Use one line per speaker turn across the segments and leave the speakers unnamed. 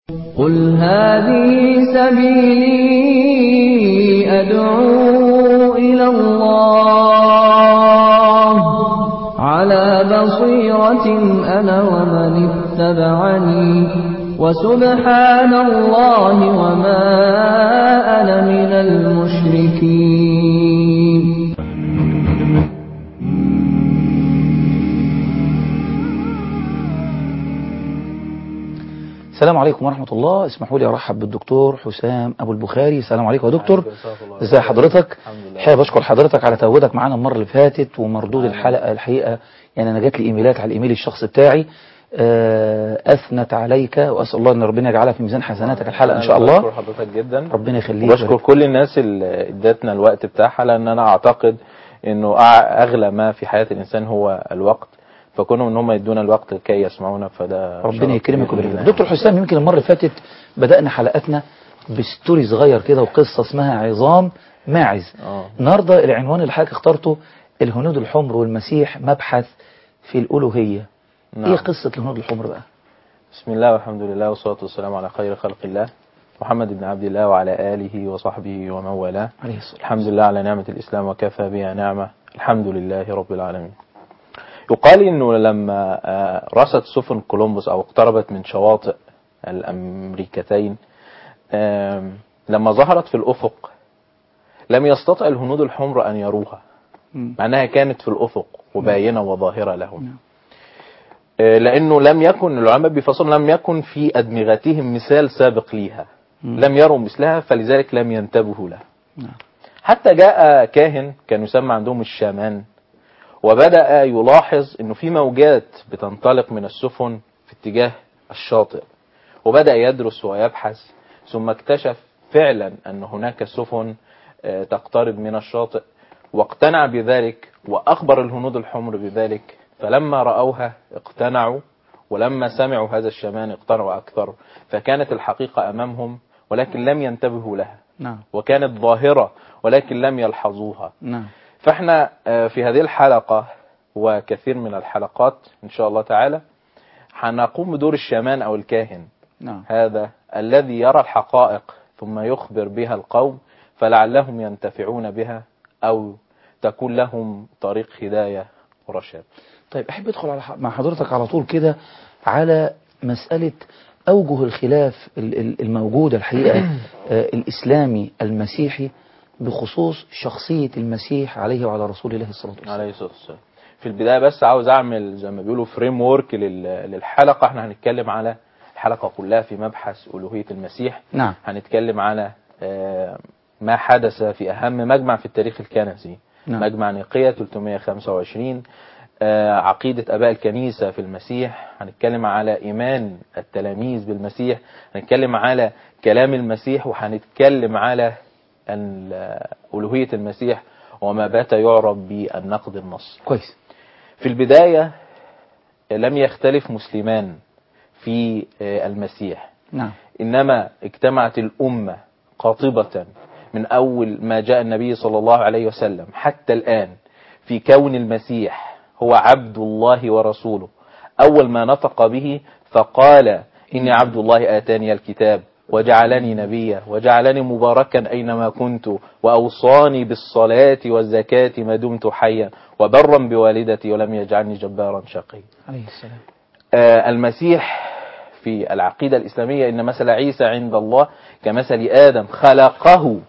قل هذه سبيلي أدعو إلى الله على بصيرة أنا ومن اتبعني وسبحان الله وما أنا من المشركين
السلام عليكم ورحمة الله اسمحوا لي أرحب بالدكتور حسام أبو البخاري السلام عليكم يا دكتور ازي حضرتك حابب أشكر حضرتك على تواجدك معانا المرة اللي فاتت ومردود الحلقة الحقيقة يعني أنا جات لي إيميلات على الإيميل الشخصي بتاعي آه، أثنت عليك وأسأل الله أن ربنا يجعلها في ميزان حسناتك الحلقة إن شاء الله
بشكر حضرتك جدا
ربنا يخليك
وبشكر كل الناس اللي ادتنا الوقت بتاعها لان انا اعتقد انه أع- اغلى ما في حياة الانسان هو الوقت فكونوا ان هم يدونا الوقت كي يسمعونا فده
ربنا
شرف
يكرمك
بإذن
ويبارك
الله.
لك دكتور حسام يمكن المرة اللي فاتت بدأنا حلقاتنا بستوري صغير كده وقصة اسمها عظام ماعز
آه.
النهاردة العنوان اللي حضرتك اخترته الهنود الحمر والمسيح مبحث في الألوهية
نعم.
ايه قصة الهنود الحمر بقى
بسم الله والحمد لله والصلاة والسلام على خير خلق الله محمد بن عبد الله وعلى آله وصحبه ومن والاه
عليه الصلاة
الحمد لله على نعمة الإسلام وكفى بها نعمة الحمد لله رب العالمين يقال إنه لما آه، رست سفن كولومبوس أو اقتربت من شواطئ الأمريكتين آم، لما ظهرت في الأفق لم يستطع الهنود الحمر أن يروها مع أنها كانت في الأفق وباينة وظاهرة لهم
نعم.
آه، لأنه لم يكن العلماء بيفصلوا لم يكن في أدمغتهم مثال سابق ليها
مم.
لم يروا مثلها فلذلك لم ينتبهوا لها
نعم.
حتى جاء كاهن كان يسمى عندهم الشامان وبدأ يلاحظ انه في موجات بتنطلق من السفن في اتجاه الشاطئ وبدأ يدرس ويبحث ثم اكتشف فعلا ان هناك سفن آه، تقترب من الشاطئ واقتنع بذلك واخبر الهنود الحمر بذلك فلما رأوها اقتنعوا ولما سمعوا هذا الشامان اقتنعوا اكثر فكانت الحقيقة امامهم ولكن لم ينتبهوا لها
نعم
وكانت ظاهرة ولكن لم يلحظوها
نعم
فاحنا آه، في هذه الحلقة وكثير من الحلقات ان شاء الله تعالى هنقوم بدور الشامان او الكاهن
نعم
هذا الذي يرى الحقائق ثم يخبر بها القوم فلعلهم ينتفعون بها او تكون لهم طريق هداية ورشاد
طيب أحب أدخل على ح- مع حضرتك على طول كده على مسألة أوجه الخلاف ال- ال- الموجودة الحقيقة آه، الإسلامي المسيحي بخصوص شخصية المسيح عليه وعلى رسول الله صلى الله عليه وسلم
عليه الصلاة والسلام في البداية بس عاوز اعمل زي ما بيقولوا فريم ورك للحلقة احنا هنتكلم على الحلقة كلها في مبحث ألوهية المسيح
نعم
هنتكلم على آه، ما حدث في أهم مجمع في التاريخ الكنسي
نعم.
مجمع نيقية 325 آه، عقيدة أباء الكنيسة في المسيح هنتكلم على إيمان التلاميذ بالمسيح هنتكلم على كلام المسيح وهنتكلم على ال- ألوهية المسيح وما بات يعرف بالنقد النص
كويس
في البداية لم يختلف مسلمان في آه، المسيح
نعم
إنما اجتمعت الأمة قاطبة من أول ما جاء النبي صلى الله عليه وسلم حتى الآن في كون المسيح هو عبد الله ورسوله أول ما نطق به فقال إني عبد الله آتاني الكتاب وجعلني نبيا وجعلني مباركا أينما كنت وأوصاني بالصلاة والزكاة ما دمت حيا وبرا بوالدتي ولم يجعلني جبارا شقيا
عليه السلام
آه، المسيح في العقيدة الإسلامية إن مثل عيسى عند الله كمثل آدم خلقه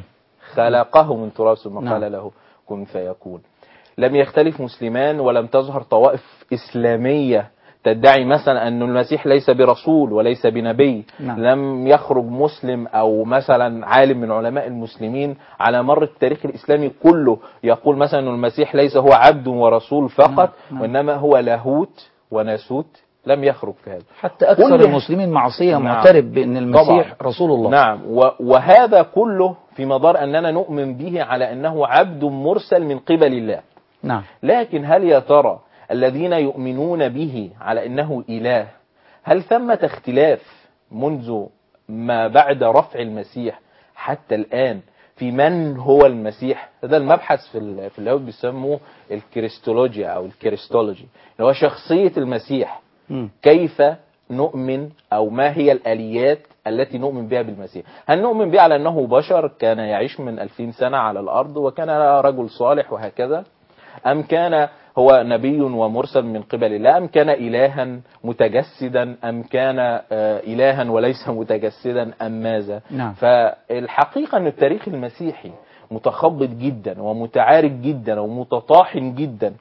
خلقه من تراب ثم
نعم.
قال له كن فيكون لم يختلف مسلمان ولم تظهر طوائف إسلامية تدعي مثلا أن المسيح ليس برسول وليس بنبي
نعم.
لم يخرج مسلم أو مثلا عالم من علماء المسلمين على مر التاريخ الإسلامي كله يقول مثلا أن المسيح ليس هو عبد ورسول فقط
نعم، نعم.
وإنما هو لاهوت وناسوت لم يخرج في هذا
حتى أكثر
كل-
المسلمين معصية
نعم.
معترف بأن المسيح
طبعا.
رسول الله
نعم و- وهذا كله في مدار أننا نؤمن به على أنه عبد مرسل من قبل الله
نعم
لكن هل يا ترى الذين يؤمنون به على أنه إله هل ثمة اختلاف منذ ما بعد رفع المسيح حتى الآن في من هو المسيح هذا المبحث في ال- في اليهود بيسموه الكريستولوجيا أو الكريستولوجي اللي هو شخصية المسيح
مم.
كيف نؤمن أو ما هي الآليات التي نؤمن بها بالمسيح هل نؤمن به على أنه بشر كان يعيش من ألفين سنة على الأرض وكان رجل صالح وهكذا أم كان هو نبي ومرسل من قبل الله أم كان إلها متجسدا أم كان آه، إلها وليس متجسدا أم ماذا
نعم.
فالحقيقة أن التاريخ المسيحي متخبط جدا ومتعارك جدا ومتطاحن جدا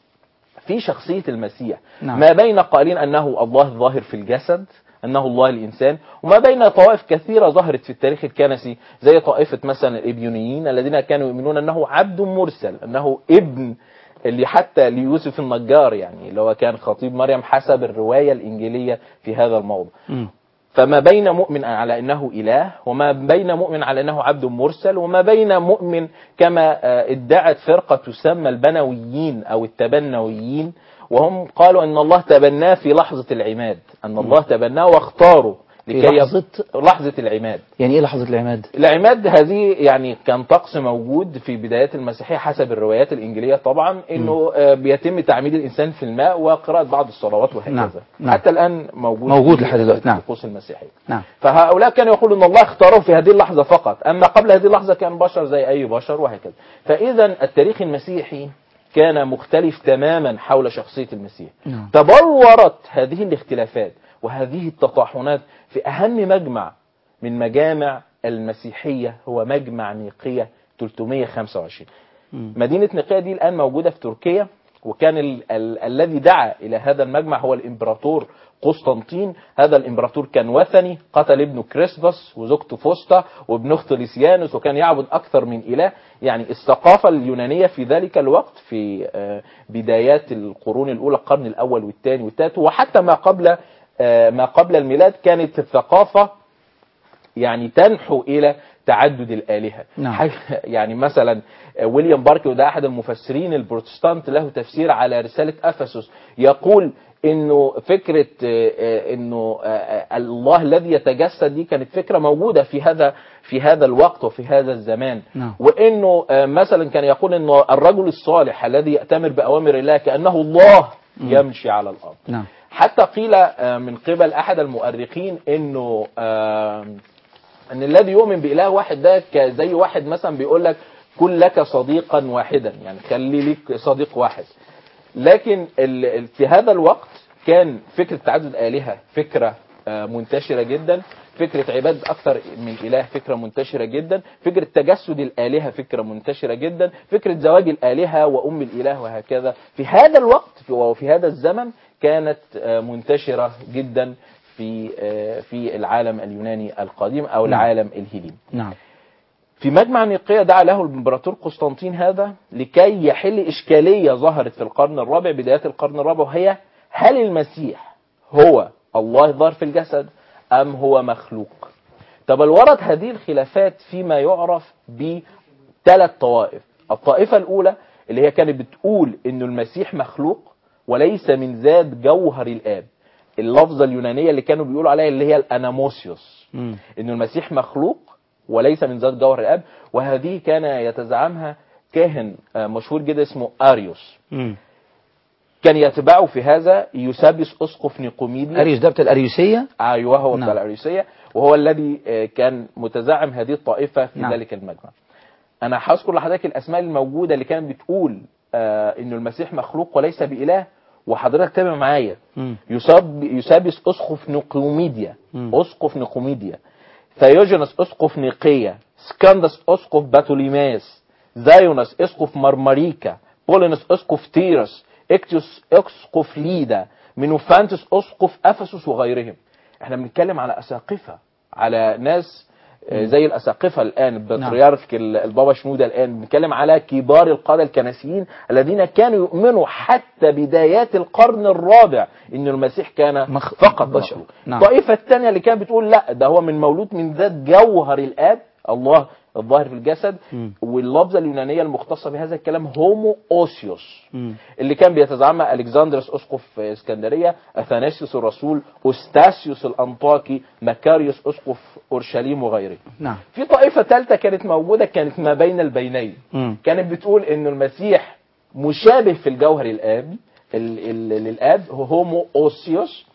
في شخصية المسيح
نعم.
ما بين قائلين أنه الله الظاهر في الجسد أنه الله الإنسان وما بين طوائف كثيرة ظهرت في التاريخ الكنسي زي طائفة مثلا الإبيونيين الذين كانوا يؤمنون أنه عبد مرسل أنه ابن اللي حتى ليوسف النجار يعني اللي هو كان خطيب مريم حسب الرواية الإنجيلية في هذا الموضوع
مم.
فما بين مؤمن على انه اله وما بين مؤمن على انه عبد مرسل وما بين مؤمن كما آه، ادعت فرقه تسمى البنويين او التبنويين وهم قالوا ان الله تبناه في لحظه العماد ان الله تبناه واختاره
في
لكي يب-
لحظة
لحظه العماد
يعني ايه لحظة العماد
العماد هذه يعني كان طقس موجود في بدايات المسيحيه حسب الروايات الانجيليه طبعا انه آه، بيتم تعميد الانسان في الماء وقراءه بعض الصلوات وهكذا
نعم، نعم.
حتى الان موجود
موجود
في-
لحد دلوقتي،
في
نعم.
الطقوس المسيحيه
نعم
فهؤلاء كانوا يقولوا ان الله اختاره في هذه اللحظه فقط اما قبل هذه اللحظه كان بشر زي اي بشر وهكذا فاذا التاريخ المسيحي كان مختلف تماما حول شخصيه المسيح
نعم.
تبلورت هذه الاختلافات وهذه التطاحنات في اهم مجمع من مجامع المسيحيه هو مجمع نيقيه 325
مم.
مدينة نقية دي الآن موجودة في تركيا وكان ال ال الذي دعا إلى هذا المجمع هو الإمبراطور قسطنطين هذا الإمبراطور كان وثني قتل ابنه كريسبس وزوجته فوستا وابن أخته ليسيانوس وكان يعبد أكثر من إله يعني الثقافة اليونانية في ذلك الوقت في آه، بدايات القرون الأولى القرن الأول والثاني والثالث وحتى ما قبل آه، ما قبل الميلاد كانت الثقافة يعني تنحو الى تعدد الالهه
نعم.
حاجة- يعني مثلا ويليام باركي وده احد المفسرين البروتستانت له تفسير على رساله افسس يقول انه فكره آه، آه، انه آه، آه، الله الذي يتجسد دي كانت فكره موجوده في هذا في هذا الوقت وفي هذا الزمان
نعم.
وانه آه، مثلا كان يقول انه الرجل الصالح الذي ياتمر باوامر الله كانه الله يمشي على الارض
نعم
حتى قيل آه، من قبل احد المؤرخين انه آه، ان الذي يؤمن باله واحد ده ك- زي واحد مثلا بيقول لك كن لك صديقا واحدا يعني خلي ليك صديق واحد لكن ال- ال- في هذا الوقت كان فكره تعدد الالهه فكره آه، منتشره جدا فكره عباده اكثر من اله فكره منتشره جدا فكره تجسد الالهه فكره منتشره جدا فكره زواج الالهه وام الاله وهكذا في هذا الوقت في- وفي هذا الزمن كانت آه، منتشره جدا في آه، في العالم اليوناني القديم او
نعم.
العالم الهيليني
نعم
في مجمع نيقية دعا له الامبراطور قسطنطين هذا لكي يحل إشكالية ظهرت في القرن الرابع بدايات القرن الرابع وهي هل المسيح هو الله الظاهر في الجسد أم هو مخلوق تبلورت هذه الخلافات فيما يعرف بثلاث طوائف الطائفة الأولى اللي هي كانت بتقول إنه المسيح مخلوق وليس من ذات جوهر الآب اللفظة اليونانية اللي كانوا بيقولوا عليها اللي هي الأناموسيوس
مم.
انه المسيح مخلوق وليس من ذات جوهر الاب وهذه كان يتزعمها كاهن آه، مشهور جدا اسمه اريوس
مم.
كان يتبعه في هذا يوسابيوس اسقف نيقوميديا
اريوس ده بتاع الاريوسيه
ايوه هو
نعم.
بتاع الاريوسيه وهو الذي آه، كان متزعم هذه الطائفه في
نعم.
ذلك المجمع انا هذكر لحضرتك الاسماء الموجوده اللي كانت بتقول آه انه المسيح مخلوق وليس باله وحضرتك تابع معايا
مم.
يساب يسابس اسقف نقوميديا
مم.
اسقف نقوميديا ثيوجينوس اسقف نيقية سكندس اسقف باتوليماس زايونس اسقف مرمريكا بولينس اسقف تيرس اكتيوس اسقف ليدا منوفانتس اسقف افسس وغيرهم احنا بنتكلم على اساقفه على ناس آه، زي الاساقفه الان البطريرك ال- البابا شنوده الان بنتكلم على كبار القاده الكنسيين الذين كانوا يؤمنوا حتى بدايات القرن الرابع ان المسيح كان
مخ-
فقط
بشر.
بشر
نعم.
الطائفه الثانيه اللي كانت بتقول لا ده هو من مولود من ذات جوهر الاب الله الظاهر في الجسد
مم.
واللفظه اليونانيه المختصه بهذا الكلام هومو اوسيوس
مم.
اللي كان بيتزعمها الكسندرس اسقف اسكندريه اثناسيوس الرسول اوستاسيوس الانطاكي مكاريوس اسقف اورشليم وغيره
نعم
في طائفه ثالثه كانت موجوده كانت ما بين البينين
مم.
كانت بتقول انه المسيح مشابه في الجوهر الاب ال- ال- للاب هو هومو اوسيوس
مم.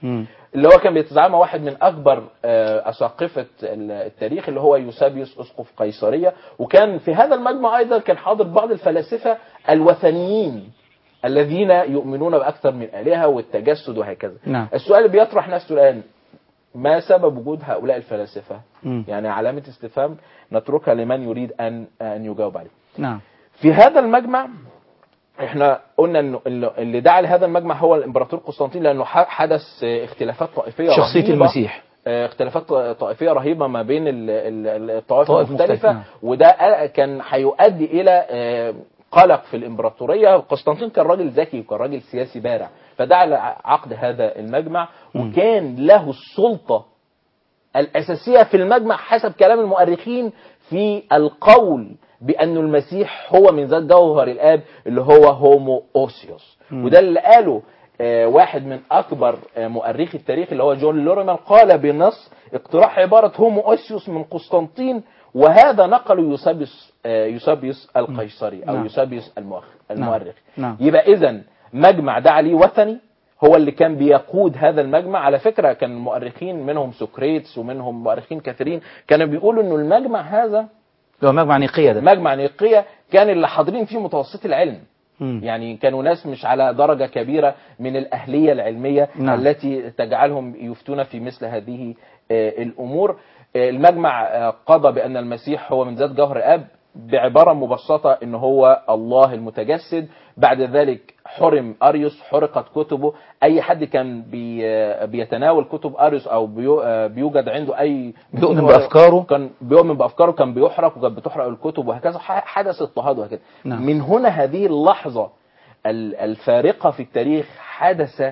اللي هو كان بيتزعمها واحد من اكبر آه، اساقفه ال- التاريخ اللي هو يوسابيوس اسقف قيصريه وكان في هذا المجمع ايضا كان حاضر بعض الفلاسفه الوثنيين الذين يؤمنون باكثر من الهه والتجسد وهكذا
نعم.
السؤال اللي بيطرح نفسه الان ما سبب وجود هؤلاء الفلاسفه
مم.
يعني علامه استفهام نتركها لمن يريد ان ان يجاوب عليه
نعم
في هذا المجمع احنا قلنا انه اللي- اللي دعا لهذا المجمع هو الامبراطور قسطنطين لانه ح- حدث اه، اختلافات طائفيه
شخصية
رهيبة.
المسيح
اه، اختلافات طائفيه رهيبه ما بين ال- ال- الطوائف
طوائف
المختلفه
مختلفة، نعم.
وده اه، كان هيؤدي الى اه، قلق في الامبراطوريه قسطنطين كان راجل ذكي وكان راجل سياسي بارع فدعا لعقد هذا المجمع وكان له السلطه الأساسية في المجمع حسب كلام المؤرخين في القول بأن المسيح هو من ذات جوهر الآب اللي هو هومو أوسيوس وده اللي قاله آه، واحد من أكبر آه، مؤرخي التاريخ اللي هو جون لورمان قال بنص اقتراح عبارة هومو أوسيوس من قسطنطين وهذا نقله يوسابيوس آه، يوسابيوس القيصري أو
نعم.
يوسابيوس المؤخ- المؤرخ
نعم.
يبقى إذا مجمع ده عليه وثني هو اللي كان بيقود هذا المجمع على فكرة كان المؤرخين منهم سقراطس ومنهم مؤرخين كثيرين كانوا بيقولوا انه المجمع هذا
اللي هو مجمع نيقية ده
مجمع نيقية كان اللي حاضرين فيه متوسط العلم
مم.
يعني كانوا ناس مش على درجة كبيرة من الأهلية العلمية
نعم.
التي تجعلهم يفتون في مثل هذه آه، الأمور آه، المجمع آه، قضى بأن المسيح هو من ذات جوهر أب بعبارة مبسطة ان هو الله المتجسد بعد ذلك حرم اريوس حرقت كتبه اي حد كان بي بيتناول كتب اريوس او بيو بيوجد عنده اي
بيؤمن بأفكاره.
كان بيؤمن بافكاره كان بيحرق وكانت بتحرق الكتب وهكذا ح- حدث اضطهاد وهكذا
نعم.
من هنا هذه اللحظة ال- الفارقة في التاريخ حدث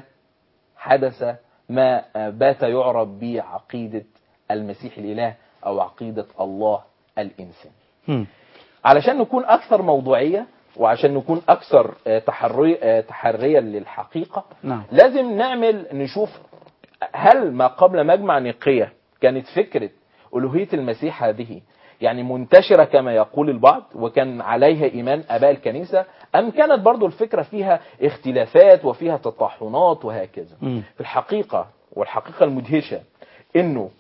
حدث ما بات يعرف بعقيدة المسيح الإله أو عقيدة الله الإنسان
مم.
علشان نكون أكثر موضوعية وعشان نكون أكثر آه، تحري آه، تحريا للحقيقة
نعم.
لازم نعمل نشوف هل ما قبل مجمع نقية كانت فكرة ألوهية المسيح هذه يعني منتشرة كما يقول البعض وكان عليها إيمان آباء الكنيسة أم كانت برضو الفكرة فيها اختلافات وفيها تطحنات وهكذا
مم.
في الحقيقة والحقيقة المدهشة إنه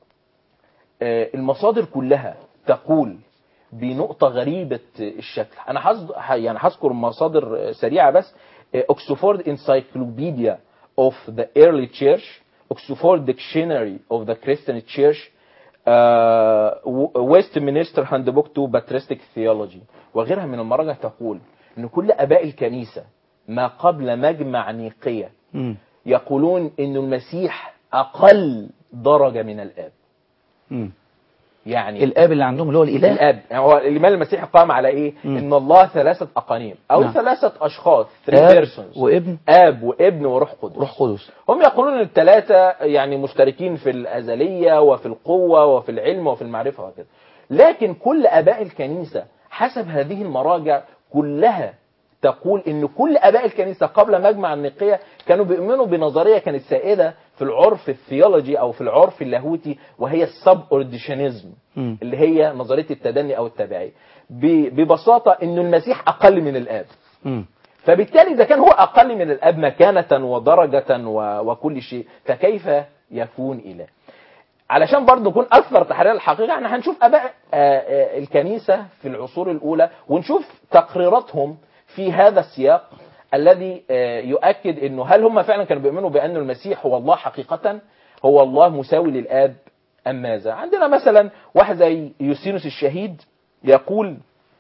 آه، المصادر كلها تقول بنقطة غريبة الشكل أنا حز... يعني هذكر مصادر سريعة بس أكسفورد انسايكلوبيديا of the early church Oxford Dictionary of the Christian Church Westminster Handbook to Patristic Theology وغيرها من المراجع تقول أن كل آباء الكنيسة ما قبل مجمع نيقية
مم.
يقولون أن المسيح أقل درجة من الآب
مم.
يعني
الآب اللي عندهم اللي هو الإله
الاب يعني هو الإيمان المسيحي قام على ايه
مم.
ان الله ثلاثه اقانيم او
نعم.
ثلاثه اشخاص three
آب
persons
وابن
اب وابن وروح قدس
روح قدس
هم يقولون ان الثلاثه يعني مشتركين في الازليه وفي القوه وفي العلم وفي المعرفه وكذا لكن كل اباء الكنيسه حسب هذه المراجع كلها تقول ان كل اباء الكنيسه قبل مجمع النقيه كانوا بيؤمنوا بنظريه كانت سائده في العرف الثيولوجي او في العرف اللاهوتي وهي السب اورديشنزم
مم.
اللي هي نظريه التدني او التبعيه ب- ببساطه ان المسيح اقل من الاب
مم.
فبالتالي اذا كان هو اقل من الاب مكانه ودرجه و- وكل شيء فكيف يكون اله علشان برضه نكون اكثر تحرير الحقيقه احنا هنشوف اباء آه، آه، الكنيسه في العصور الاولى ونشوف تقريراتهم في هذا السياق الذي آه، يؤكد انه هل هم فعلا كانوا بيؤمنوا بان المسيح هو الله حقيقه هو الله مساوي للاب ام ماذا عندنا مثلا واحد زي يوسينوس الشهيد يقول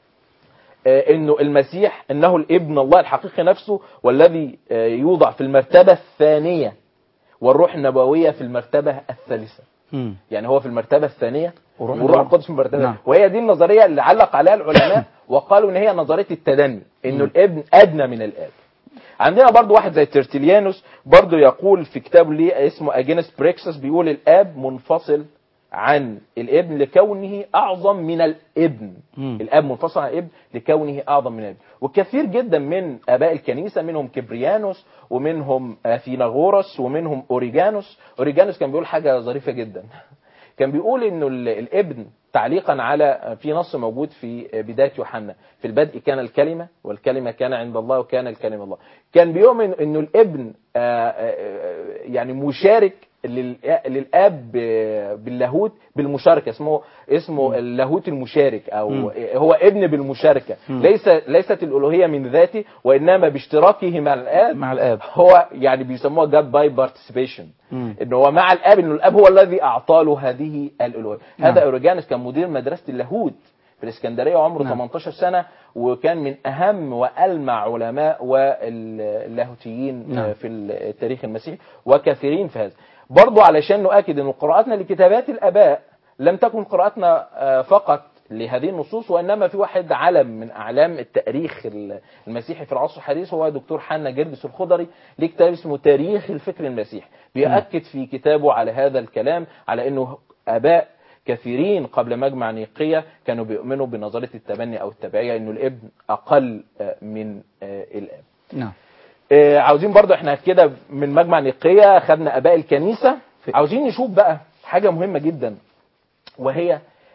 آه، انه المسيح انه الابن الله الحقيقي نفسه والذي آه، يوضع في المرتبه الثانيه والروح النبويه في المرتبه الثالثه
مم.
يعني هو في المرتبه الثانيه
والروح
والروح
النبوي.
القدس في المرتبه
نعم.
وهي دي النظريه اللي علق عليها العلماء وقالوا ان هي نظريه التدني انه الابن ادنى من الاب عندنا برضو واحد زي ترتليانوس برضو يقول في كتاب ليه اسمه اجينس بريكسس بيقول الاب منفصل عن الابن لكونه اعظم من الابن
مم.
الاب منفصل عن الابن لكونه اعظم من الابن وكثير جدا من اباء الكنيسه منهم كبريانوس ومنهم اثيناغورس ومنهم اوريجانوس اوريجانوس كان بيقول حاجه ظريفه جدا كان بيقول انه ال- الابن تعليقا على في نص موجود في بدايه يوحنا في البدء كان الكلمه والكلمه كان عند الله وكان الكلمه الله كان بيؤمن انه الابن آه، آه، آه، يعني مشارك للآ- للاب ب- باللاهوت بالمشاركه اسمه اسمه اللاهوت المشارك او
مم.
هو ابن بالمشاركه
مم.
ليس ليست الالوهيه من ذاته وانما باشتراكه مع الاب
مع الاب
هو يعني بيسموها جاد باي بارتيسيبيشن
مم.
ان هو مع الاب انه الاب هو الذي اعطى له هذه الالوهيه
نعم.
هذا اوريجانس كان مدير مدرسه اللاهوت في الاسكندريه وعمره
نعم.
18 سنه وكان من اهم والمع علماء واللاهوتيين
نعم.
في التاريخ المسيحي وكثيرين في هذا برضو علشان نؤكد ان قراءتنا لكتابات الاباء لم تكن قراءتنا آه، فقط لهذه النصوص وانما في واحد علم من اعلام التاريخ المسيحي في العصر الحديث هو دكتور حنا جرجس الخضري ليه كتاب اسمه تاريخ الفكر المسيحي بيأكد في كتابه على هذا الكلام على انه اباء كثيرين قبل مجمع نيقية كانوا بيؤمنوا بنظرية التبني او التبعية انه الابن اقل آه، من آه، الاب
نعم
آه، عاوزين برضو احنا كده من مجمع نيقية خدنا اباء الكنيسة عاوزين نشوف بقى حاجة مهمة جدا وهي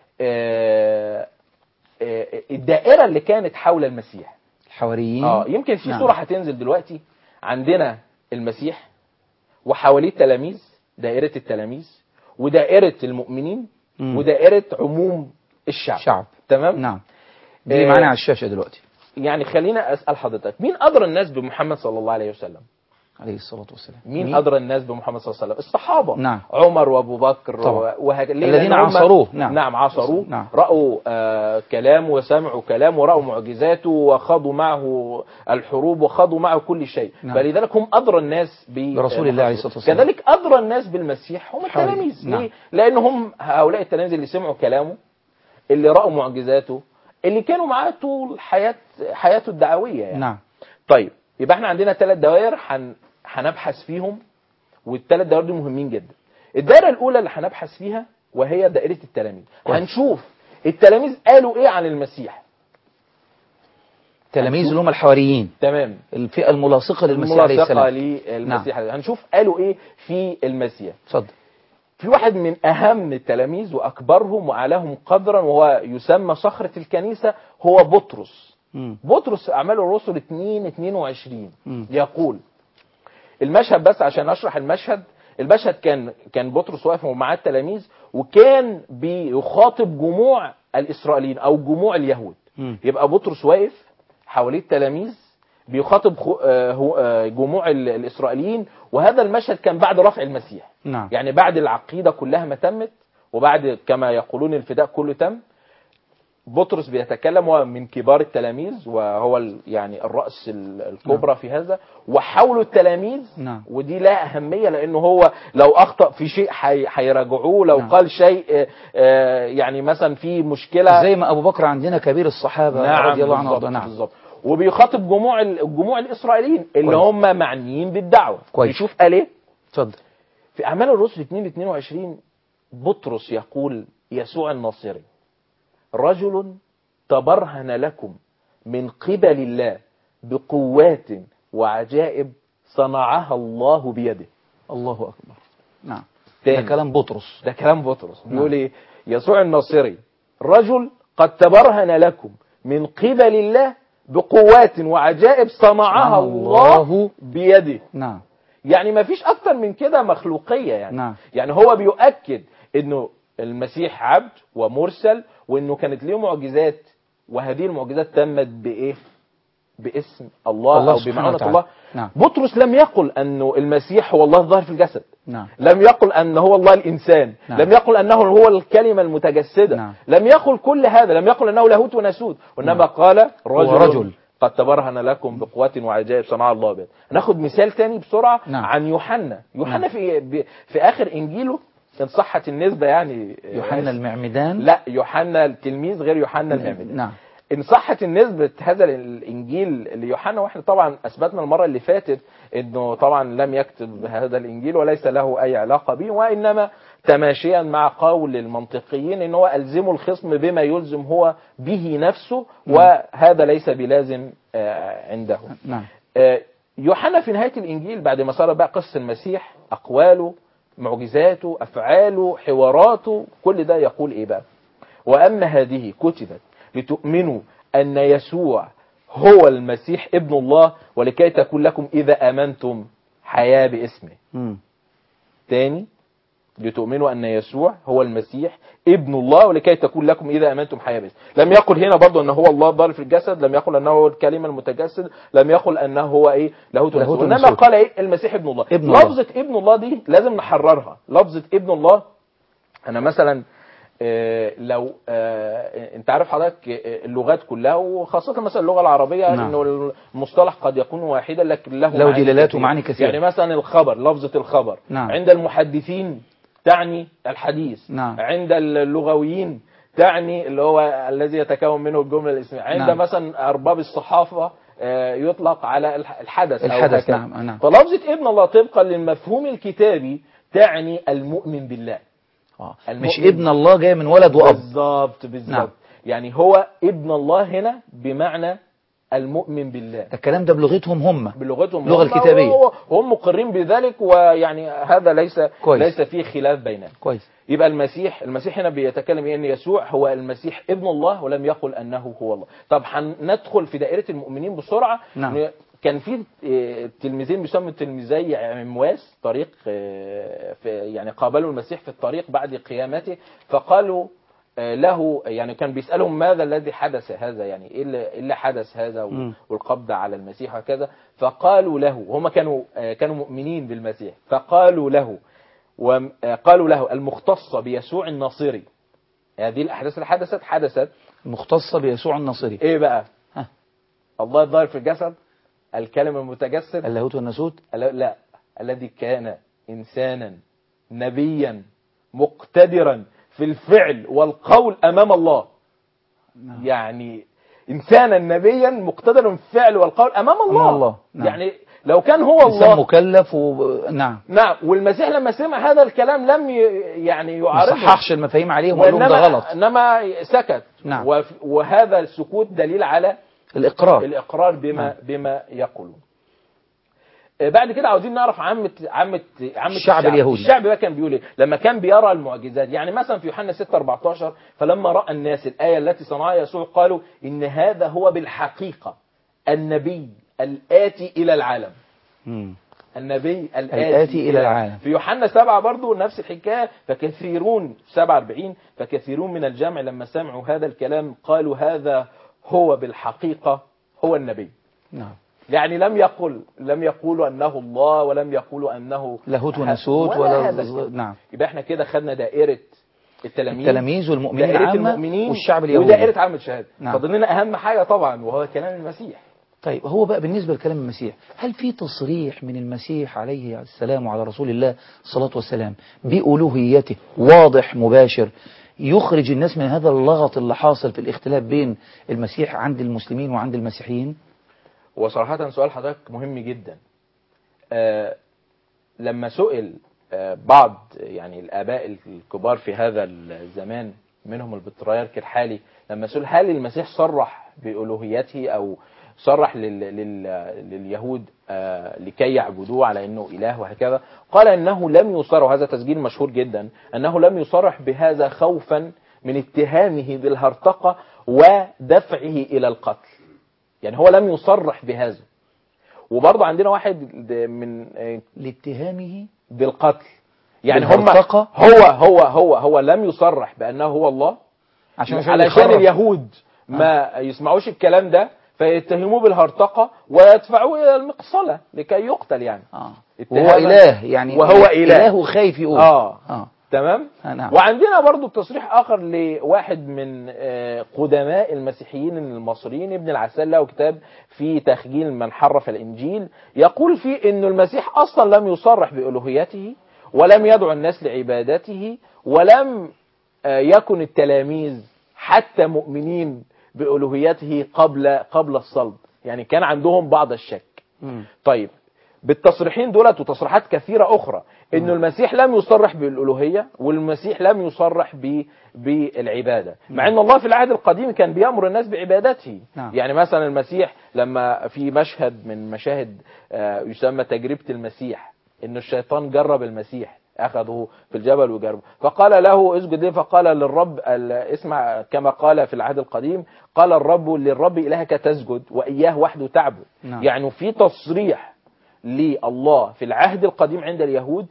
آه، آه، الدائرة اللي كانت حول المسيح
الحواريين
اه يمكن في
نعم.
صورة هتنزل دلوقتي عندنا المسيح وحواليه التلاميذ دائرة التلاميذ ودائرة المؤمنين
مم.
ودائرة عموم الشعب
شعب
تمام
نعم دي
آه،
معانا على الشاشة دلوقتي
يعني خلينا اسال حضرتك مين ادرى الناس بمحمد صلى الله عليه وسلم
عليه الصلاة والسلام
مين ادرى الناس بمحمد صلى الله عليه وسلم الصحابه
نعم.
عمر وابو بكر
طبعا.
وهك... ليه؟
الذين
لأن هم-
عاصروه، نعم.
نعم عاصروه
نعم.
راوا آه كلامه وسمعوا كلامه ورأوا معجزاته وخاضوا معه الحروب وخاضوا معه كل شيء
نعم.
فلذلك هم ادرى الناس ب
برسول الله عليه الصلاة والسلام.
كذلك ادرى الناس بالمسيح هم
حوالي.
التلاميذ
نعم.
ليه؟ لان هم هؤلاء التلاميذ اللي سمعوا كلامه اللي راوا معجزاته اللي كانوا معاه طول حياه حياته الدعويه يعني.
نعم
طيب يبقى احنا عندنا ثلاث دوائر هن... هنبحث فيهم والثلاث دوائر دي مهمين جدا الدائره الاولى اللي هنبحث فيها وهي دائره التلاميذ
كويس.
هنشوف التلاميذ قالوا ايه عن المسيح
تلاميذ اللي هم الحواريين
تمام
الفئة الملاصقة للمسيح عليه
الملاصقه
السلام
للمسيح نعم. هنشوف قالوا ايه في المسيح
اتفضل
في واحد من اهم التلاميذ واكبرهم واعلاهم قدرا وهو يسمى صخره الكنيسه هو بطرس
مم.
بطرس اعمال الرسل 2 22
مم.
يقول المشهد بس عشان اشرح المشهد المشهد كان كان بطرس واقف ومعاه التلاميذ وكان بيخاطب جموع الاسرائيليين او جموع اليهود
مم.
يبقى بطرس واقف حواليه التلاميذ بيخاطب خو- آه، هو- آه، جموع ال- الاسرائيليين وهذا المشهد كان بعد رفع المسيح
نعم
يعني بعد العقيده كلها ما تمت وبعد كما يقولون الفداء كله تم بطرس بيتكلم هو من كبار التلاميذ وهو ال- يعني الرأس ال- الكبرى في هذا وحوله التلاميذ
نعم.
ودي لها أهمية لأنه هو لو أخطأ في شيء حي- هيراجعوه لو
نعم.
قال شيء آه، آه، يعني مثلا في مشكلة
زي ما أبو بكر عندنا كبير الصحابة
نعم
رضي الله عنه
بالظبط,
وارضاه نعم
بالظبط وبيخاطب جموع ال- الجموع الإسرائيليين اللي
كويس.
هم معنيين بالدعوة
كويس.
نشوف قال إيه
اتفضل
في أعمال الرسل 2 22 بطرس يقول يسوع الناصري رجل تبرهن لكم من قبل الله بقوات وعجائب صنعها الله بيده
الله أكبر نعم ده
تاني.
كلام بطرس
ده كلام بطرس
نعم.
بيقول ايه يسوع الناصري رجل قد تبرهن لكم من قبل الله بقوات وعجائب صنعها
صنعها
الله
الله
بيده
نعم
يعني ما فيش اكتر من كده مخلوقيه يعني
نعم.
يعني هو بيؤكد انه المسيح عبد ومرسل وانه كانت له معجزات وهذه المعجزات تمت بايه باسم الله,
الله
او
سبحانه
بمعونه
وتعالى.
الله
نعم.
بطرس لم يقل انه المسيح هو الله الظاهر في الجسد
نعم
لم يقل ان هو الله الانسان
نعم.
لم يقل انه هو الكلمه المتجسده
نعم.
لم يقل كل هذا لم يقل انه لاهوت وناسوت وانما
نعم.
قال رجل,
رجل.
قد تبرهن لكم بقوات وعجائب صنع الله به ناخد مثال تاني بسرعه
نعم.
عن يوحنا يوحنا
نعم.
في ب- في اخر انجيله ان صحت النسبه يعني
يوحنا المعمدان
لا يوحنا التلميذ غير يوحنا المعمدان
نعم
ان صحت النسبة هذا الانجيل ليوحنا واحنا طبعا اثبتنا المره اللي فاتت انه طبعا لم يكتب هذا الانجيل وليس له اي علاقه به وانما تماشيا مع قول المنطقيين ان هو الزموا الخصم بما يلزم هو به نفسه وهذا ليس بلازم آه، عنده
نعم
آه، يوحنا في نهايه الانجيل بعد ما صار بقى قصه المسيح اقواله معجزاته افعاله حواراته كل ده يقول ايه بقى واما هذه كتبت لتؤمنوا ان يسوع هو المسيح ابن الله ولكي تكون لكم اذا امنتم حياه باسمه
مم.
تاني لتؤمنوا أن يسوع هو المسيح ابن الله ولكي تكون لكم إذا أمنتم حياة بس لم يقل هنا برضو أنه هو الله الضال في الجسد لم يقل أنه هو الكلمة المتجسد لم يقل أنه هو إيه لاهوت
لاهوت
وناسوت إنما
وناسوت.
قال إيه المسيح ابن الله
ابن الله.
لفظة ابن الله دي لازم نحررها لفظة ابن الله أنا مثلا آه، لو آه، انت عارف حضرتك آه، اللغات كلها وخاصة مثلا اللغة العربية
نعم.
انه المصطلح قد يكون واحدا لكن له
له
معاني
دلالات
كثيرة.
ومعاني كثيرة.
يعني مثلا الخبر لفظة الخبر
نعم.
عند المحدثين تعني الحديث
نعم.
عند اللغويين تعني اللي هو الذي يتكون منه الجملة الاسمية عند
نعم.
مثلا أرباب الصحافة آه، يطلق على الح- الحدث أو
الحدث،
هكذا.
نعم، نعم.
فلفظة ابن الله طبقا للمفهوم الكتابي تعني المؤمن بالله
آه.
المؤمن.
مش ابن الله جاي من ولد واب
بالظبط بالظبط
نعم.
يعني هو ابن الله هنا بمعنى المؤمن بالله
الكلام ده بلغتهم هم
بلغتهم
اللغة
هم
الكتابية.
وهو- وهم مقرين بذلك ويعني هذا ليس
كويس.
ليس فيه خلاف بيننا
كويس
يبقى المسيح المسيح هنا بيتكلم إيه؟ ان يسوع هو المسيح ابن الله ولم يقل انه هو الله طب هندخل في دائره المؤمنين بسرعه
نعم.
إن كان في آه، تلميذين بيسموا تلميذي عمواس طريق آه، في يعني قابلوا المسيح في الطريق بعد قيامته فقالوا آه، له يعني كان بيسالهم ماذا الذي حدث هذا يعني ايه اللي, إيه اللي حدث هذا و-
مم.
والقبض على المسيح وكذا فقالوا له هم كانوا آه، كانوا مؤمنين بالمسيح فقالوا له وقالوا له المختصة بيسوع الناصري هذه الأحداث اللي حدثت حدثت
مختصة بيسوع الناصري
إيه بقى
ها.
الله الظاهر في الجسد الكلمة المتجسد
اللاهوت والناسوت
ال- لا الذي كان إنسانا نبيا مقتدرا في الفعل والقول أمام الله
نعم.
يعني إنسانا نبيا مقتدرا في الفعل والقول أمام الله,
أمام الله. نعم.
يعني لو كان هو
إنسان
الله
مكلف و... نعم
نعم والمسيح لما سمع هذا الكلام لم ي- يعني
ما
يعارضه
صححش المفاهيم عليهم وقال لهم ده
وإنما
غلط
انما سكت
نعم.
وف- وهذا السكوت دليل على
الإقرار
الاقرار بما
نعم.
بما يقولون آه، بعد كده عاوزين نعرف عامة عامة عامة
الشعب اليهودي.
الشعب بقى كان بيقول ايه لما كان بيرى المعجزات يعني مثلا في يوحنا 6 14 فلما راى الناس الايه التي صنعها يسوع قالوا ان هذا هو بالحقيقه النبي الاتي الى العالم
مم.
النبي الآتي,
الآتي إلى العالم.
في يوحنا سبعة برضو نفس الحكاية فكثيرون 47 فكثيرون من الجمع لما سمعوا هذا الكلام قالوا هذا هو بالحقيقة هو النبي
نعم
يعني لم يقل لم يقولوا أنه الله ولم يقولوا أنه
لاهوت وناسوت
ولا
ولا
هذا الكلام.
نعم
يبقى احنا كده خدنا دائرة التلاميذ
التلاميذ والمؤمنين
دائرة
عامة
المؤمنين
والشعب اليهودي
ودائرة عامة الشهادة
نعم.
فاضل لنا أهم حاجة طبعا وهو كلام المسيح
طيب هو بقى بالنسبة لكلام المسيح هل في تصريح من المسيح عليه السلام وعلى رسول الله الصلاة والسلام بألوهيته واضح مباشر يخرج الناس من هذا اللغط اللي حاصل في الاختلاف بين المسيح عند المسلمين وعند المسيحيين
وصراحة سؤال حضرتك مهم جدا آه لما سئل آه بعض يعني الآباء الكبار في هذا الزمان منهم البطريرك الحالي لما سئل هل المسيح صرح بألوهيته أو صرح لل لل لليهود آه لكي يعبدوه على أنه إله وهكذا قال أنه لم يصرح وهذا تسجيل مشهور جدا أنه لم يصرح بهذا خوفا من اتهامه بالهرطقة ودفعه إلى القتل يعني هو لم يصرح بهذا وبرضه عندنا واحد من
لاتهامه
بالقتل يعني هم
بالهرطقة؟
هو هو هو هو لم يصرح بانه هو الله
عشان
علشان
يخرج.
اليهود ما يسمعوش الكلام ده فيتهموه بالهرطقة ويدفعوه الى المقصلة لكي يقتل يعني
آه.
اتهاما-
وهو إله يعني
وهو إله.
إله خايف يقول
اه
آه.
تمام
آه نعم
وعندنا برضو تصريح اخر لواحد من آه، قدماء المسيحيين المصريين ابن العسال له كتاب في تخجيل من حرف الانجيل يقول فيه ان المسيح اصلا لم يصرح بالوهيته ولم يدعو الناس لعبادته ولم آه، يكن التلاميذ حتى مؤمنين بالوهيته قبل قبل الصلب يعني كان عندهم بعض الشك
مم.
طيب بالتصريحين دولت وتصريحات كثيرة أخرى إنه المسيح لم يصرح بالألوهية والمسيح لم يصرح ب- بالعبادة مع إن الله في العهد القديم كان بيأمر الناس بعبادته
نعم.
يعني مثلا المسيح لما في مشهد من مشاهد آه، يسمى تجربة المسيح إن الشيطان جرب المسيح أخذه في الجبل وجربه فقال له اسجد لي فقال للرب ال- اسمع كما قال في العهد القديم قال الرب للرب إلهك تسجد وإياه وحده تعبد
نعم.
يعني في تصريح لله في العهد القديم عند اليهود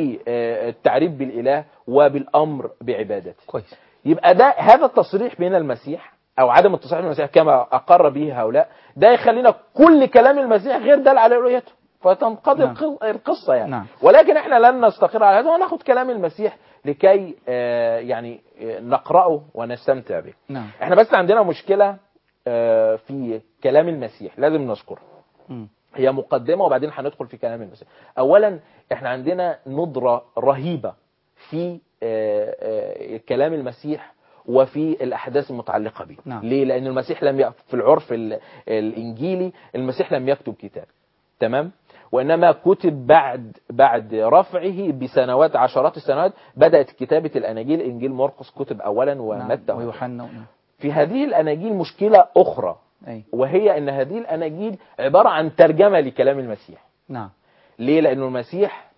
بالتعريف بالإله وبالأمر بعبادته
كويس
يبقى ده هذا التصريح بين المسيح او عدم التصريح بين المسيح كما اقر به هؤلاء ده يخلينا كل كلام المسيح غير دال على رؤيته فتنقضي
نعم.
الق- القصه يعني
نعم.
ولكن احنا لن نستقر على هذا وناخد كلام المسيح لكي آه، يعني آه، نقراه ونستمتع به
نعم
احنا بس عندنا مشكله آه، في كلام المسيح لازم نذكرها
مم.
هي مقدمة وبعدين هندخل في كلام المسيح أولا احنا عندنا ندرة رهيبة في آه، آه، كلام المسيح وفي الأحداث المتعلقة به
نعم.
ليه؟ لأن المسيح لم ي... في العرف ال- الإنجيلي المسيح لم يكتب كتاب تمام؟ وإنما كتب بعد بعد رفعه بسنوات عشرات السنوات بدأت كتابة الأناجيل إنجيل مرقس كتب أولا ومتى
نعم. ويوحنا نعم.
في هذه الأناجيل مشكلة أخرى
أي
وهي أن هذه الأناجيل عبارة عن ترجمة لكلام المسيح
نعم
ليه؟ لأنه المسيح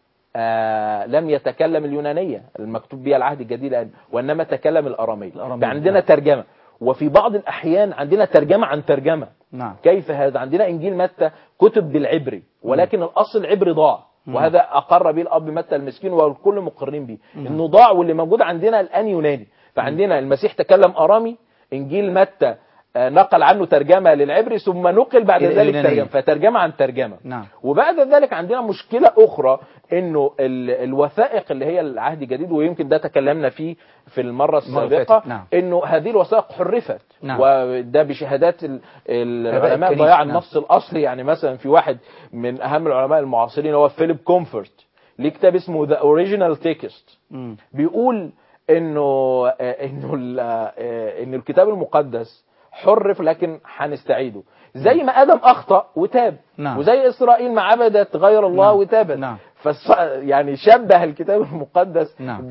آه لم يتكلم اليونانية المكتوب بها العهد الجديد الآن وإنما تكلم الأرامية
الأرامية،
فعندنا
نعم.
ترجمة وفي بعض الأحيان عندنا ترجمة عن ترجمة
نعم
كيف هذا عندنا إنجيل متى كتب بالعبري ولكن الأصل العبري ضاع
مم.
وهذا أقر به الأب متى المسكين والكل مقرين به
مم.
إنه ضاع واللي موجود عندنا الآن يوناني فعندنا المسيح تكلم أرامي إنجيل متى آه، نقل عنه ترجمة للعبري ثم نقل بعد
إلى
ذلك
اليونانية.
ترجمة فترجمة عن ترجمة
نعم
وبعد ذلك عندنا مشكلة أخرى إنه ال- الوثائق اللي هي العهد الجديد ويمكن ده تكلمنا فيه في المرة
المرة
السابقة
فاتت، نعم.
إنه هذه الوثائق حرفت
نعم.
وده بشهادات ال- العلماء
الكنيسة،
ضياع
نعم.
النص الأصلي يعني مثلا في واحد من أهم العلماء المعاصرين هو فيليب كومفورت ليه كتاب اسمه ذا اوريجينال تكست
مم.
بيقول انه آه، انه ال- آه، ان الكتاب المقدس حرف لكن هنستعيده زي ما ادم اخطا وتاب
نعم.
وزي اسرائيل ما عبدت غير الله
نعم.
وتابت
نعم.
فص... يعني شبه الكتاب المقدس
نعم.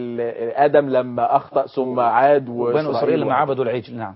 بادم لما اخطا ثم عاد
وبنو إسرائيل لما
وعاد.
عبدوا العجل نعم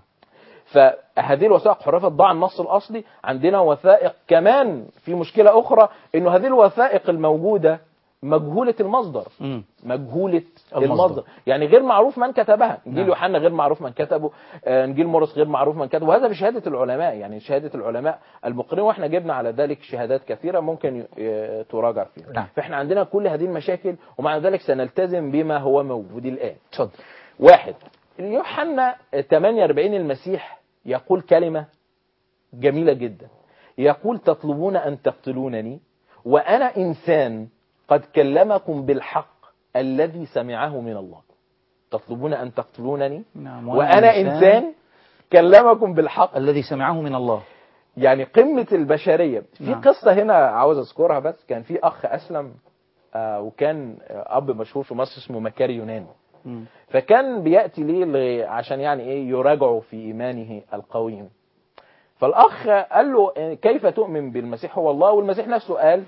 فهذه الوثائق حرفت ضاع النص الاصلي عندنا وثائق كمان في مشكله اخرى انه هذه الوثائق الموجوده مجهوله المصدر
مم.
مجهولة
المصدر.
المصدر يعني غير معروف من كتبها انجيل
نعم.
يوحنا غير معروف من كتبه آه، انجيل مرقس غير معروف من كتبه وهذا بشهادة العلماء يعني شهادة العلماء المقرين واحنا جبنا على ذلك شهادات كثيرة ممكن ي- آه، تراجع فيها
نعم.
فاحنا عندنا كل هذه المشاكل ومع ذلك سنلتزم بما هو موجود الآن
اتفضل
واحد يوحنا 48 المسيح يقول كلمة جميلة جدا يقول تطلبون أن تقتلونني وأنا إنسان قد كلمكم بالحق الذي سمعه من الله تطلبون أن تقتلونني
نعم
وأنا إنسان كلمكم بالحق
الذي سمعه من الله
يعني قمة البشرية في
نعم.
قصة هنا عاوز أذكرها بس كان في أخ أسلم آه، وكان آه، أب مشهور في مصر اسمه مكاري يونان
مم.
فكان بيأتي ليه ل- عشان يعني ايه يراجعه في ايمانه القويم فالاخ قال له إيه، كيف تؤمن بالمسيح هو الله والمسيح نفسه قال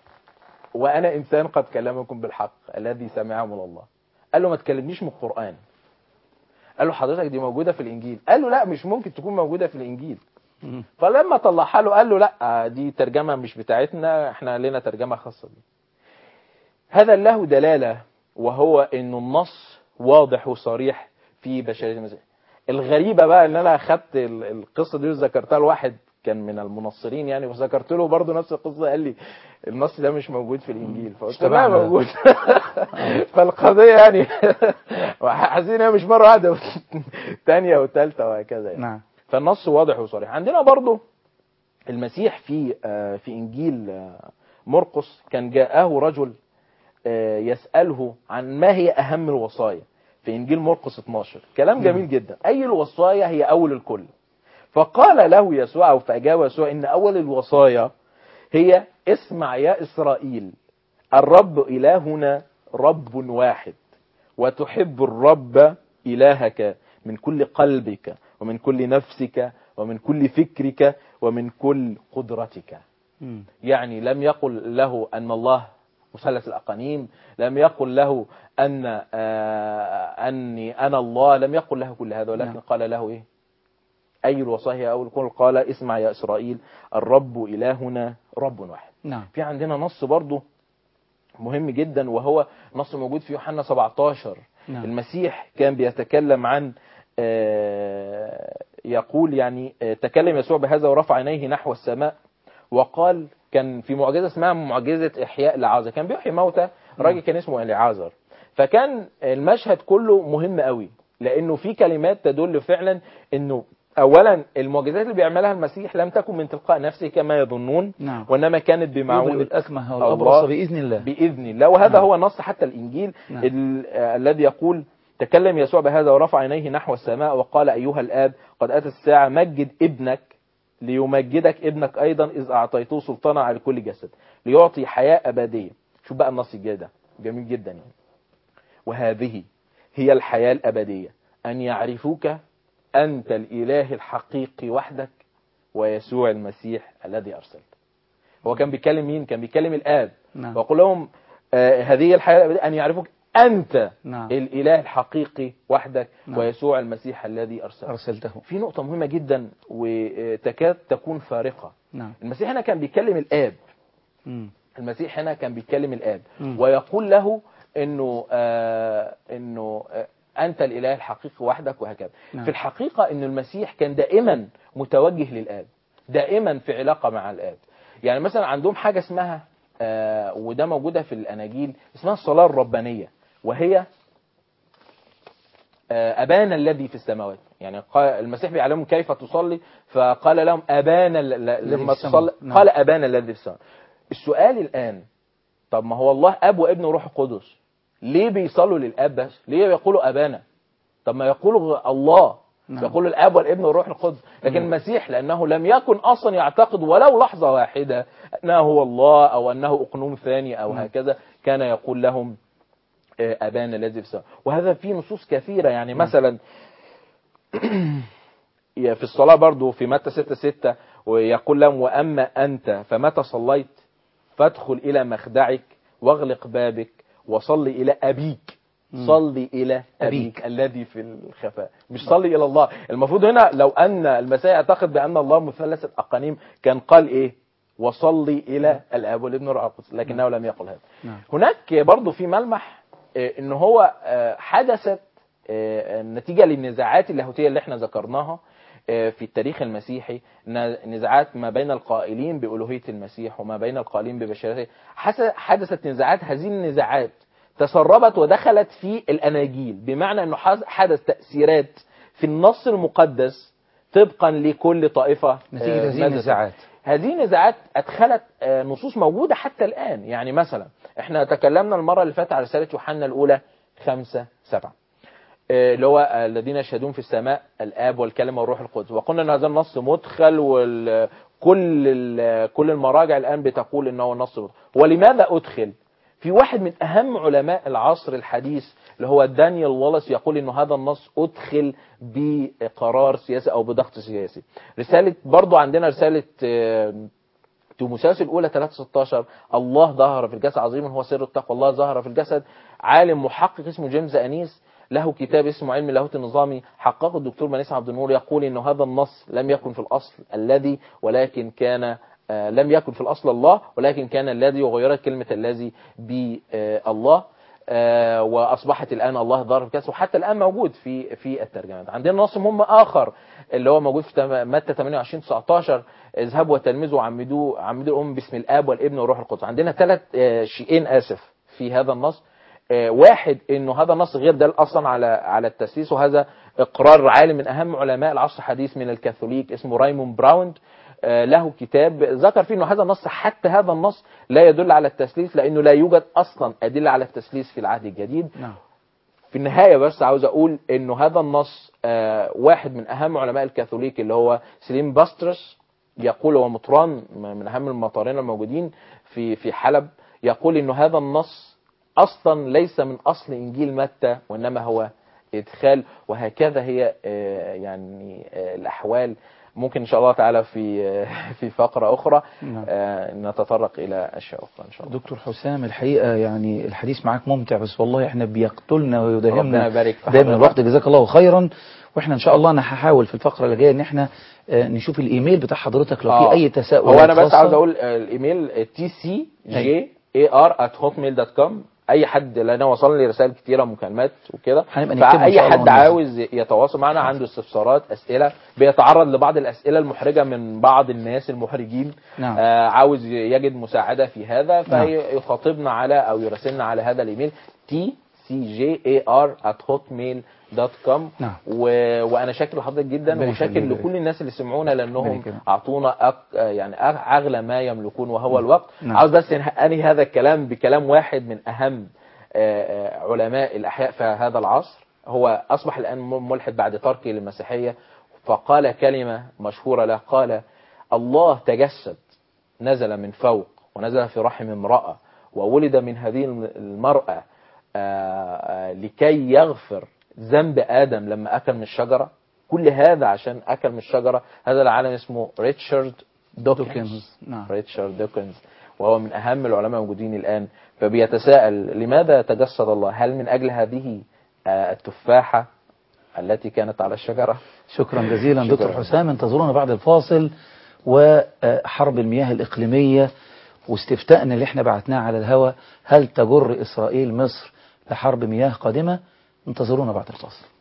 وانا انسان قد كلمكم بالحق الذي سمعه من الله قال له ما تكلمنيش من القران قال له حضرتك دي موجوده في الانجيل قال له لا مش ممكن تكون موجوده في الانجيل
مم.
فلما طلعها له قال له لا دي ترجمه مش بتاعتنا احنا لنا ترجمه خاصه بيه هذا له دلاله وهو انه النص واضح وصريح في بشريه المسيح الغريبه بقى ان انا اخدت ال- القصه دي وذكرتها لواحد كان من المنصرين يعني وذكرت له برضه نفس القصه قال لي النص ده مش موجود في الانجيل فقلت له لا
تبعنا.
موجود فالقضيه يعني حاسين هي مش مره واحده ثانيه وثالثه وهكذا يعني.
نعم
فالنص واضح وصريح عندنا برضو المسيح في آه، في انجيل آه، مرقس كان جاءه رجل آه، يسأله عن ما هي اهم الوصايا في انجيل مرقس 12 كلام جميل جدا اي الوصايا هي اول الكل فقال له يسوع او فاجاب يسوع ان اول الوصايا هي اسمع يا اسرائيل الرب الهنا رب واحد وتحب الرب إلهك من كل قلبك ومن كل نفسك ومن كل فكرك ومن كل قدرتك
مم.
يعني لم يقل له أن الله مثلث الأقانيم لم يقل له أن آه أني أنا الله لم يقل له كل هذا ولكن
نعم.
قال له إيه أي الوصايا أول كل قال اسمع يا إسرائيل الرب إلهنا رب واحد
نعم
في عندنا نص برضه مهم جدا وهو نص موجود في يوحنا 17
نعم.
المسيح كان بيتكلم عن آه، يقول يعني آه، تكلم يسوع بهذا ورفع عينيه نحو السماء وقال كان في معجزه اسمها معجزه احياء لعازر كان بيحيي موتى راجل كان اسمه العازر فكان المشهد كله مهم قوي لانه في كلمات تدل فعلا انه اولا المعجزات اللي بيعملها المسيح لم تكن من تلقاء نفسه كما يظنون
نعم.
وانما كانت
يبرئ
بمعونه
الأكمه
الله
والأبرص بإذن الله
باذن الله وهذا
نعم.
هو نص حتى الانجيل
نعم.
ال- آه، الذي يقول تكلم يسوع بهذا ورفع عينيه نحو السماء وقال ايها الاب قد اتت الساعه مجد ابنك ليمجدك ابنك ايضا اذ اعطيته سلطانا على كل جسد ليعطي حياه ابديه شوف بقى النص الجاي ده جميل جدا يعني وهذه هي الحياه الابديه ان يعرفوك انت الاله الحقيقي وحدك ويسوع المسيح الذي ارسلته هو كان بيكلم مين كان بيكلم الاب
نعم.
ويقول لهم آه، هذه الحياه الابديه ان يعرفوك انت
نعم.
الاله الحقيقي وحدك
نعم.
ويسوع المسيح الذي ارسلته
أرسلته
في نقطه مهمه جدا وتكاد تكون فارقه
نعم
المسيح هنا كان بيكلم الاب
مم.
المسيح هنا كان بيتكلم الاب
مم.
ويقول له انه آه انه آه انت الاله الحقيقي وحدك وهكذا
نعم.
في الحقيقه ان المسيح كان دائما متوجه للاب دائما في علاقه مع الاب يعني مثلا عندهم حاجه اسمها آه وده موجوده في الاناجيل اسمها الصلاه الربانيه وهي آه، أبانا الذي في السماوات يعني قال المسيح بيعلمهم كيف تصلي فقال لهم أبانا ال- ال-
الذي
لما
في السماء.
تصلي
نعم.
قال أبانا الذي في السماء السؤال الآن طب ما هو الله أب وابن وروح القدس ليه بيصلوا للأب بس ليه يقولوا أبانا طب ما يقولوا الله
نعم.
يقولوا الاب والابن والروح القدس لكن المسيح لانه لم يكن اصلا يعتقد ولو لحظه واحده انه هو الله او انه اقنوم ثاني او هكذا كان يقول لهم آه، ابانا الذي في السماء وهذا في نصوص كثيره يعني مثلا في الصلاه برضو في متى 6 6 ويقول لهم واما انت فمتى صليت فادخل الى مخدعك واغلق بابك وصلي الى ابيك صلي الى ابيك,
أبيك.
الذي في الخفاء مش صلي الى الله المفروض هنا لو ان المسيح يعتقد بان الله مثلث اقانيم كان قال ايه وصلي الى الاب والابن والروح القدس لكنه لم يقل هذا
نعم.
هناك برضو في ملمح آه، ان هو آه، حدثت آه، نتيجه للنزاعات اللاهوتيه اللي احنا ذكرناها آه، في التاريخ المسيحي ن- نزاعات ما بين القائلين بألوهية المسيح وما بين القائلين ببشريته حس- حدثت نزاعات هذه النزاعات تسربت ودخلت في الأناجيل بمعنى أنه حز- حدث تأثيرات في النص المقدس طبقا لكل طائفة
نتيجة
آه،
هذه
ماذا
النزاعات.
هذه النزاعات ادخلت آه، نصوص موجوده حتى الان يعني مثلا احنا تكلمنا المره اللي فاتت على رساله يوحنا الاولى خمسة سبعة آه، اللي هو آه، الذين يشهدون في السماء الاب والكلمه والروح القدس وقلنا ان هذا النص مدخل وكل كل المراجع الان بتقول انه نص مدخل ولماذا ادخل في واحد من اهم علماء العصر الحديث اللي هو دانيال والس يقول انه هذا النص ادخل بقرار سياسي او بضغط سياسي رساله برضو عندنا رساله آه، تيموثاوس الاولى 3 16 الله ظهر في الجسد عظيم هو سر التقوى الله ظهر في الجسد عالم محقق اسمه جيمس انيس له كتاب اسمه علم اللاهوت النظامي حققه الدكتور منيس عبد النور يقول انه هذا النص لم يكن في الاصل الذي ولكن كان آه، لم يكن في الاصل الله ولكن كان الذي وغيرت كلمه الذي بالله آه، واصبحت الان الله ظهر في الجسد وحتى الان موجود في في الترجمات عندنا نص مهم اخر اللي هو موجود في تم- متى 28 19 اذهبوا وتلمذوا وعمدوا عمدوا الام باسم الاب والابن والروح القدس عندنا ثلاث شيئين اسف في هذا النص آه، واحد انه هذا النص غير دال اصلا على على التسليس وهذا اقرار عالم من اهم علماء العصر الحديث من الكاثوليك اسمه رايمون براوند آه، له كتاب ذكر فيه انه هذا النص حتى هذا النص لا يدل على التسليس لانه لا يوجد اصلا ادله على التسليس في العهد الجديد
نعم
في النهاية بس عاوز أقول إنه هذا النص آه، واحد من أهم علماء الكاثوليك اللي هو سليم باسترس يقول هو مطران من أهم المطارين الموجودين في في حلب يقول إنه هذا النص أصلا ليس من أصل إنجيل متى وإنما هو إدخال وهكذا هي آه، يعني آه، الأحوال ممكن إن شاء الله تعالى في آه، في فقرة أخرى
نعم.
آه، نتطرق إلى أشياء أخرى إن شاء الله
دكتور حسام الحقيقة يعني الحديث معاك ممتع بس والله احنا بيقتلنا
ربنا
ويداهمنا
يبارك في
دايما
حضرتك.
الوقت جزاك الله خيرا واحنا ان شاء الله انا هحاول في الفقرة اللي جاية ان احنا آه، نشوف الايميل بتاع حضرتك لو
آه.
في اي تساؤل
هو انا بس عاوز اقول آه، الايميل تي سي جي اي ار ات هوت ميل دوت كوم اي حد لان وصل لي رسائل كتيره مكالمات وكده
هنبقى نكتبها إن
فاي
شاء الله
حد
وننزل.
عاوز يتواصل معنا عنده استفسارات اسئله بيتعرض لبعض الاسئله المحرجه من بعض الناس المحرجين
نعم.
آه عاوز يجد مساعده في هذا
نعم.
فيخاطبنا على او يراسلنا على هذا الايميل تي سي جي اي ار at hotmail دوت كوم
نعم.
و... وانا شاكر لحضرتك جدا
ربنا
وشاكر
يخليك.
لكل الناس اللي سمعونا
ربنا
لانهم
يكرمك.
اعطونا أك... يعني أغ- اغلى ما يملكون وهو الوقت
نعم.
عاوز بس إن- انهي هذا الكلام بكلام واحد من اهم آه، آه، علماء الاحياء في هذا العصر هو اصبح الان م- ملحد بعد تركه للمسيحيه فقال كلمه مشهوره له قال الله تجسد نزل من فوق ونزل في رحم امراه وولد من هذه الم- المراه آه، آه، لكي يغفر ذنب ادم لما اكل من الشجره كل هذا عشان اكل من الشجره هذا العالم اسمه ريتشارد دوكنز
دوكنز. نعم.
ريتشارد دوكنز وهو من اهم العلماء الموجودين الان فبيتساءل لماذا تجسد الله هل من اجل هذه آه، التفاحه التي كانت على الشجره
شكرا جزيلا
شكراً.
دكتور حسام انتظرونا بعد الفاصل وحرب المياه الإقليمية واستفتاءنا اللي احنا بعتناه على الهواء هل تجر إسرائيل مصر لحرب مياه قادمة انتظرونا بعد الفاصل